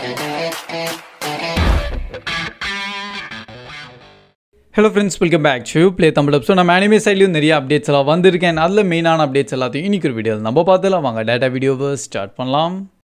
hello friends welcome back to play Tamil so நம்ம anime சைட்லையும் நிறைய அப்டேட்ஸ் எல்லாம் வந்திருக்கேன் அதில் மெயினான அப்டேட்ஸ் எல்லாத்தையும் இன்னைக்கு ஒரு வீடியோ நம்ம பார்த்துலாம் வாங்க டேட்டா வீடியோவை ஸ்டார்ட் பண்ணலாம்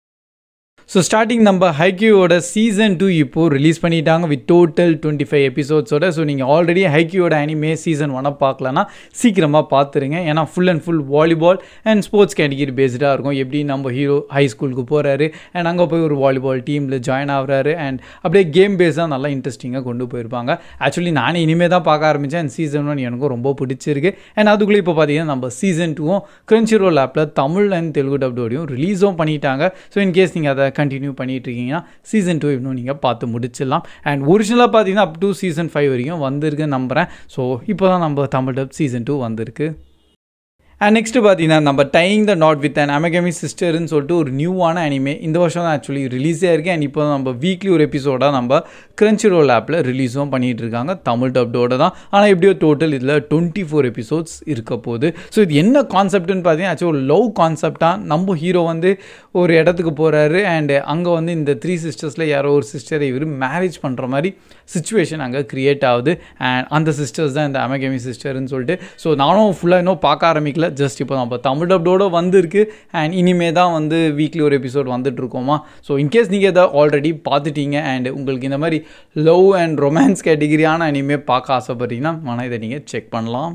ஸோ ஸ்டார்டிங் நம்ம ஹைக்யூவோட சீசன் டூ இப்போது ரிலீஸ் பண்ணிட்டாங்க வித் டோட்டல் டுவெண்ட்டி ஃபைவ் எபிசோட்ஸோட ஸோ நீங்கள் ஆல்ரெடி ஹைக்யூவோட அனிமே சீசன் ஒன்னை பார்க்கலன்னா சீக்கிரமாக பார்த்துருங்க ஏன்னா full and full volleyball and sports category பேஸ்டாக இருக்கும் எப்படி நம்ம ஹீரோ ஹை ஸ்கூலுக்கு போகிறாரு அண்ட் அங்கே போய் ஒரு வாலிபால் டீமில் ஜாயின் ஆகுறாரு அண்ட் அப்படியே கேம் பேஸாக நல்லா இன்ட்ரெஸ்டிங்காக கொண்டு போயிருப்பாங்க ஆக்சுவலி நானே இனிமேல் தான் பார்க்க ஆரம்பித்தேன் அண்ட் சீசன் ஒன் எனக்கும் ரொம்ப பிடிச்சிருக்கு அண்ட் அதுக்குள்ளே இப்போ பார்த்தீங்கன்னா நம்ம சீசன் டூவும் கிரன்ச்சி ரோல் ஆப்பில் தமிழ் அண்ட் தெலுங்கு டப்டோடையும் ரிலீஸும் பண்ணிட்டாங்க ஸோ இன்கேஸ் நீங்கள் அதை கண்டினியூ பண்ணிட்டு இருக்கீங்கன்னா சீசன் டூ இன்னும் நீங்கள் பார்த்து முடிச்சிடலாம் அண்ட் ஒரிஜினலாக பார்த்தீங்கன்னா அப் டு சீசன் ஃபைவ் வரைக்கும் வந்திருக்குன்னு நம்புகிறேன் ஸோ இப்போ தான் நம்ம தமிழ் டப் சீசன் டூ வந்திருக்கு அண்ட் நெக்ஸ்ட்டு பார்த்தீங்கன்னா நம்ம tying the knot with and Amagami சிஸ்டர்னு சொல்லிட்டு ஒரு நியூவான அனிமே இந்த வருஷம் தான் ஆக்சுவலி ரிலீஸே இருக்குது அண்ட் இப்போ நம்ம வீக்லி ஒரு எபிசோடாக நம்ம கிரன்ச்சி ரோல் ஆப்பில் ரிலீஸும் பண்ணிகிட்டு இருக்காங்க தமிழ் டப்டோட தான் ஆனால் எப்படியோ டோட்டல் இதில் டுவெண்ட்டி ஃபோர் எபிசோட்ஸ் இருக்க போகுது ஸோ இது என்ன கான்செப்ட்னு பார்த்தீங்கன்னா ஆக்சுவலி ஒரு லவ் கான்செப்டாக நம்ம ஹீரோ வந்து ஒரு இடத்துக்கு போகிறாரு அண்ட் அங்கே வந்து இந்த த்ரீ சிஸ்டர்ஸில் யாரோ ஒரு சிஸ்டரை இவர் மேரேஜ் பண்ணுற மாதிரி சுச்சுவேஷன் அங்கே க்ரியேட் ஆகுது அண்ட் அந்த சிஸ்டர்ஸ் தான் இந்த அமகமி சிஸ்டர்னு சொல்லிட்டு ஸோ நானும் ஃபுல்லாக இன்னும் பார்க்க ஆரம்பிக்கல ஜஸ்ட் இப்போ நம்ம தமிழ் டப்டோட வந்திருக்கு அண்ட் இனிமே தான் வந்து வீக்லி ஒரு எபிசோட் வந்துட்டு இருக்கோமா ஸோ இன்கேஸ் நீங்கள் இதை ஆல்ரெடி பார்த்துட்டீங்க அண்ட் உங்களுக்கு இந்த மாதிரி லவ் அண்ட் ரொமான்ஸ் கேட்டகிரியான அனிமே பார்க்க ஆசைப்பட்றீங்கன்னா மன இதை நீங்கள் செக் பண்ணலாம்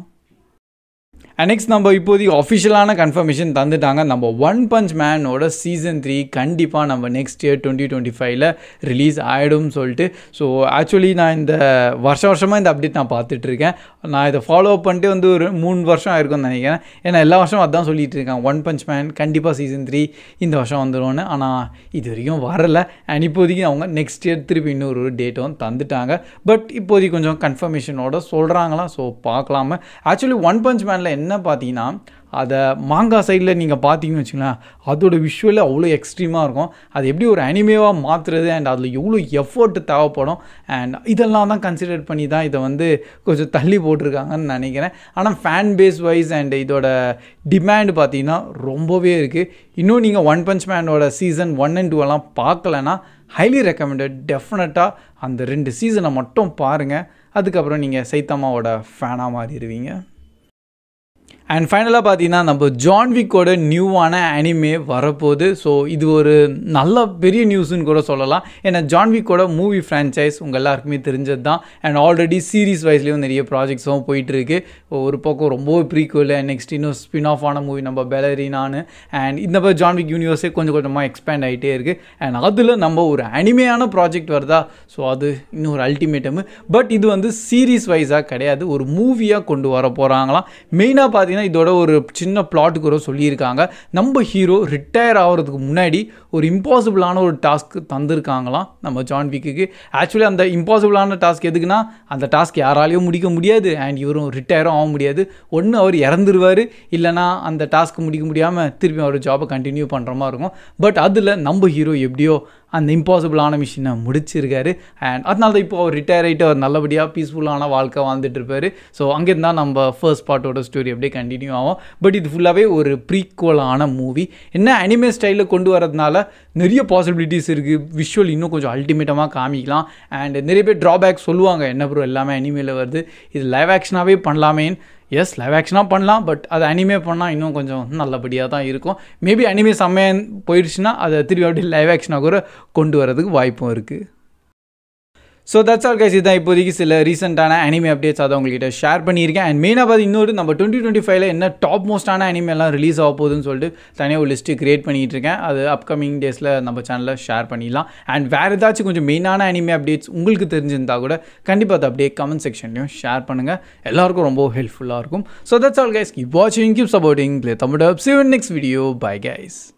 அண்ட் நெக்ஸ்ட் நம்ம இப்போதைக்கு அஃபிஷியலான கன்ஃபர்மேஷன் தந்துட்டாங்க நம்ம ஒன் பஞ்ச் மேனோட சீசன் த்ரீ கண்டிப்பாக நம்ம நெக்ஸ்ட் இயர் டுவெண்ட்டி டுவெண்ட்டி ஃபைவ்ல ரிலீஸ் ஆகிடும்னு சொல்லிட்டு ஸோ ஆக்சுவலி நான் இந்த வருஷ வருஷமாக இந்த அப்டேட் நான் பார்த்துட்ருக்கேன் நான் இதை ஃபாலோ அப் பண்ணிட்டு வந்து ஒரு மூணு வருஷம் ஆயிருக்கும்னு நினைக்கிறேன் ஏன்னா எல்லா வருஷமும் அதான் சொல்லிட்டு இருக்கேன் ஒன் பஞ்ச் மேன் கண்டிப்பாக சீசன் த்ரீ இந்த வருஷம் வந்துடும்னு ஆனால் இது வரைக்கும் வரல அண்ட் இப்போதைக்கு அவங்க நெக்ஸ்ட் இயர் திருப்பி இன்னொரு ஒரு டேட்டும் தந்துட்டாங்க பட் இப்போதைக்கு கொஞ்சம் கன்ஃபர்மேஷனோட சொல்கிறாங்களா ஸோ பார்க்கலாம ஆக்சுவலி ஒன் பஞ்ச் மேனில் என்ன பார்த்தீங்கன்னா அதை மாங்கா சைடில் நீங்கள் பார்த்தீங்கன்னு வச்சுங்களேன் அதோட விஷுவல் அவ்வளோ எக்ஸ்ட்ரீமாக இருக்கும் அது எப்படி ஒரு அனிமேவாக மாற்றுறது அண்ட் அதில் எவ்வளோ எஃபர்ட் தேவைப்படும் அண்ட் இதெல்லாம் தான் கன்சிடர் பண்ணி தான் இதை வந்து கொஞ்சம் தள்ளி போட்டிருக்காங்கன்னு நினைக்கிறேன் ஆனால் ஃபேன் பேஸ் வைஸ் அண்ட் இதோட டிமாண்ட் பார்த்தீங்கன்னா ரொம்பவே இருக்குது இன்னும் நீங்கள் ஒன் பஞ்ச் மேனோட சீசன் ஒன் அண்ட் டூ எல்லாம் பார்க்கலன்னா ஹைலி ரெக்கமெண்டட் டெஃபினட்டாக அந்த ரெண்டு சீசனை மட்டும் பாருங்கள் அதுக்கப்புறம் நீங்கள் சைத்தம்மாவோட ஃபேனாக மாறிடுவீங்க அண்ட் ஃபைனலாக பார்த்தீங்கன்னா நம்ம ஜான்விக்கோட நியூவான அனிமே வரப்போகுது ஸோ இது ஒரு நல்ல பெரிய நியூஸ்னு கூட சொல்லலாம் ஏன்னா ஜான்விக்கோட மூவி ஃப்ரான்ச்சைஸ் உங்கள் எல்லாருக்குமே தெரிஞ்சது தான் அண்ட் ஆல்ரெடி சீரீஸ் வைஸ்லேயும் நிறைய ப்ராஜெக்ட்ஸும் போயிட்டுருக்கு ஒரு பக்கம் ரொம்ப ப்ரீக்குவல் அண்ட் நெக்ஸ்ட் இன்னும் ஸ்பின் ஆஃப் ஆன மூவி நம்ம பெலரினானு அண்ட் இந்த மாதிரி ஜான்விக் யூனிவர்ஸே கொஞ்சம் கொஞ்சமாக எக்ஸ்பேண்ட் ஆகிட்டே இருக்குது அண்ட் அதில் நம்ம ஒரு அனிமையான ப்ராஜெக்ட் வருதா ஸோ அது இன்னும் ஒரு அல்டிமேட்டம் பட் இது வந்து சீரீஸ் வைஸாக கிடையாது ஒரு மூவியாக கொண்டு வர போகிறாங்களாம் மெயினாக பார்த்தீங்கன்னா பார்த்தீங்கன்னா இதோட ஒரு சின்ன பிளாட் கூட சொல்லியிருக்காங்க நம்ம ஹீரோ ரிட்டையர் ஆகிறதுக்கு முன்னாடி ஒரு இம்பாசிபிளான ஒரு டாஸ்க் தந்திருக்காங்களாம் நம்ம ஜான் விக்குக்கு ஆக்சுவலி அந்த இம்பாசிபிளான டாஸ்க் எதுக்குன்னா அந்த டாஸ்க் யாராலையும் முடிக்க முடியாது அண்ட் இவரும் ரிட்டையரும் ஆக முடியாது ஒன்று அவர் இறந்துருவார் இல்லைனா அந்த டாஸ்க் முடிக்க முடியாமல் திருப்பி அவர் ஜாபை கண்டினியூ பண்ணுற மாதிரி இருக்கும் பட் அதில் நம்ம ஹீரோ எப்படியோ அந்த இம்பாசிபிளான மிஷினை முடிச்சிருக்காரு அண்ட் அதனால தான் இப்போ அவர் ரிட்டையர் ஆகிட்டு அவர் நல்லபடியாக பீஸ்ஃபுல்லான வாழ்க்கை வாழ்ந்துட்டு இருப்பார் ஸோ அங்கேருந்து தான் நம்ம ஃபர்ஸ்ட் பார்ட்டோட ஸ்டோரி அப்படியே கண்டினியூ ஆகும் பட் இது ஃபுல்லாகவே ஒரு ப்ரீக்குவலான மூவி என்ன அனிமே ஸ்டைலில் கொண்டு வரதுனால நிறைய பாசிபிலிட்டிஸ் இருக்குது விஷுவல் இன்னும் கொஞ்சம் அல்டிமேட்டமாக காமிக்கலாம் அண்ட் நிறைய பேர் ட்ராபேக் சொல்லுவாங்க என்ன ப்ரோ எல்லாமே அனிமேல வருது இது லைவ் ஆக்ஷனாகவே பண்ணலாமேன்னு எஸ் லைவ் ஆக்ஷனாக பண்ணலாம் பட் அது அனிமே பண்ணால் இன்னும் கொஞ்சம் நல்லபடியாக தான் இருக்கும் மேபி அனிமே செம்மையாக போயிடுச்சுன்னா அதை திருப்பி அப்படியே லைவ் ஆக்ஷனாக கூட கொண்டு வரதுக்கு வாய்ப்பும் இருக்குது ஸோ தட்ஸ் ஆல் கைஸ் இதுதான் இப்போதைக்கு சில ரீசெண்டான அனிமே அப்டேட்ஸ் அதை உங்கள்கிட்ட ஷேர் பண்ணியிருக்கேன் அண்ட் மெயினாக பார்த்து இன்னொரு நம்ம டுவெண்ட்டி டுவெண்ட்டி ஃபைவ்ல என்ன டாப் மோஸ்டான அனிமே எல்லாம் ரிலீஸ் ஆக போகுதுன்னு சொல்லிட்டு தனியாக ஒரு லிஸ்ட்டு கிரியேட் பண்ணிகிட்டு இருக்கேன் அது அப்கமிங் டேஸில் நம்ம சேனலில் ஷேர் பண்ணிடலாம் அண்ட் வேறு ஏதாச்சும் கொஞ்சம் மெயினான அனிமே அப்டேட்ஸ் உங்களுக்கு தெரிஞ்சிருந்தால் கூட கண்டிப்பாக அதை அப்படியே கமெண்ட் செக்ஷன்லையும் ஷேர் பண்ணுங்கள் எல்லாருக்கும் ரொம்ப ஹெல்ப்ஃபுல்லாக இருக்கும் so that's all guys keep வாட்சிங் keep supporting play Tamil see next video bye guys